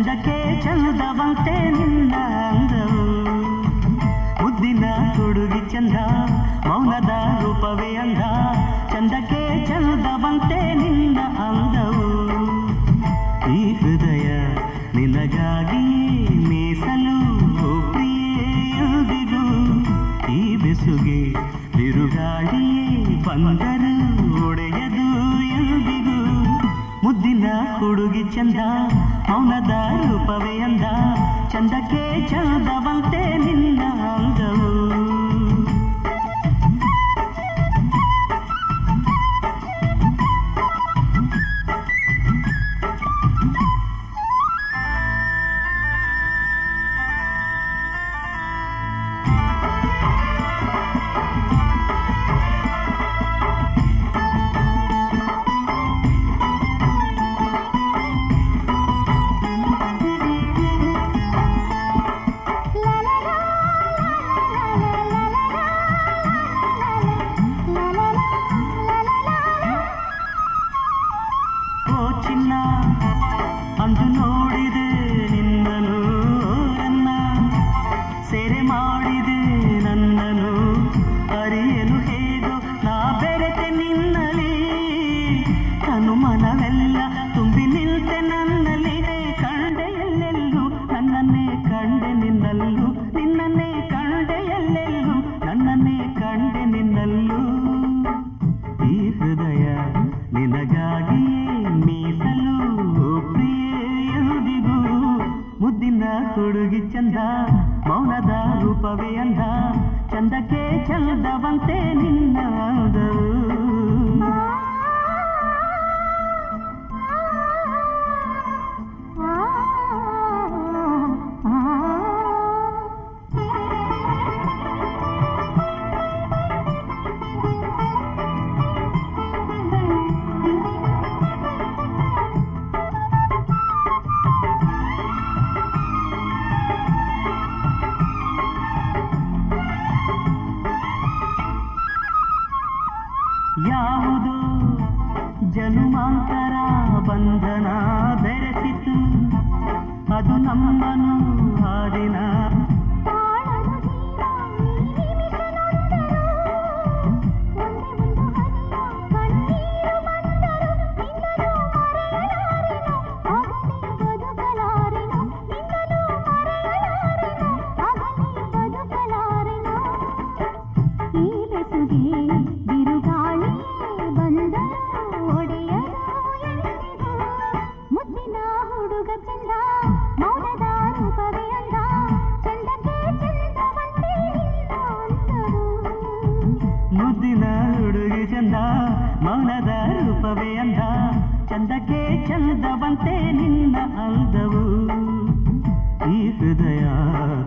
ಚಂದಕ್ಕೆ ಚಂದವಂತೆ ನಿನ್ನ ಅಂದವು ಮುದ್ದಿನ ತುಡುಗಿ ಚಂದ ಮೌನದ ರೂಪವೇ ಅಂದ ಚಂದಕ್ಕೆ ಚಂದವಂತೆ ನಿನ್ನ ಅಂದವು ಈ ಹೃದಯ ನಿನಗಾಗಿಯೇ ಮೀಸಲು ಓ ಪ್ರಿಯೇ ಎಂದಿಗೂ ಈ ಬೆಸುಗೆ ಬಿರುಗಾಳಿಯೇ ಬಂದರು ಒಡೆಯದು ಎಂದಿಗೂ ಮುದ್ದಿನ ಹುಡುಗಿ ಚಂದ ಮೌನದ ರೂಪವೇ ಅಂದ ಚಂದಕ್ಕೆ ಚಂದವಂತೆ ನಿನ್ನ ಅಂದವು ಓ ಚಿನ್ನ ಅಂದು ನೋಡಿದೆ ನಿನ್ನನು ನನ್ನ ಸೆರೆ ಮಾಡಿದೆ ನನ್ನನು ಅರಿಯಲು ಹೇಗೋ ನಾ ಬೆರೆತೆ ನಿನ್ನಲಿ ತನು ಮನವೆಲ್ಲ ತುಂಬಿ ನಿಲ್ತೆ ನನ್ನಲ್ಲಿ ಕಂಡೆ ಎಲ್ಲೆಲ್ಲೂ ನನ್ನನ್ನೇ ಕಂಡೆ ನಿನ್ನಲ್ಲೂ ನಿನ್ನನ್ನೇ ಕಂಡೆ ಎಲ್ಲೆಲ್ಲೂ ನನ್ನನ್ನೇ ಕಂಡೆ ನಿನ್ನಲ್ಲೂ ಈ ಹೃದಯ ನಿನಗಾಗಿಯೇ ಮೀಸಲು ಓ ಪ್ರಿಯೇ ಎಂದಿಗೂ ಮುದ್ದಿನ ಹುಡುಗಿ ಚಂದ ಮೌನದ ರೂಪವೇ ಅಂದ ಚಂದಕ್ಕೆ ಚಂದವಂತೆ ನಿನ್ನ ಅಂದವು ಯಾವುದು ಜನುಮಾಂತರ ಬಂಧನ ಬೆರೆಸಿತು ಅದು ನಮ್ಮನು ಹಾದಿನ ಮುದ್ದಿನ ಹುಡುಗ ಚಂದ ಮೌನದ ರೂಪವೇ ಅಂದ ಚಂದಕ್ಕೆ ಚಂದವಂತೆ ನಿನ್ನ ಅಂದರು ಮುದ್ದಿನ ಹುಡುಗಿ ಚಂದ ಮೌನದ ರೂಪವೇ ಅಂದ ಚಂದಕ್ಕೆ ಚಂದವಂತೆ ನಿನ್ನ ಅಂದವು ಈ ಹೃದಯ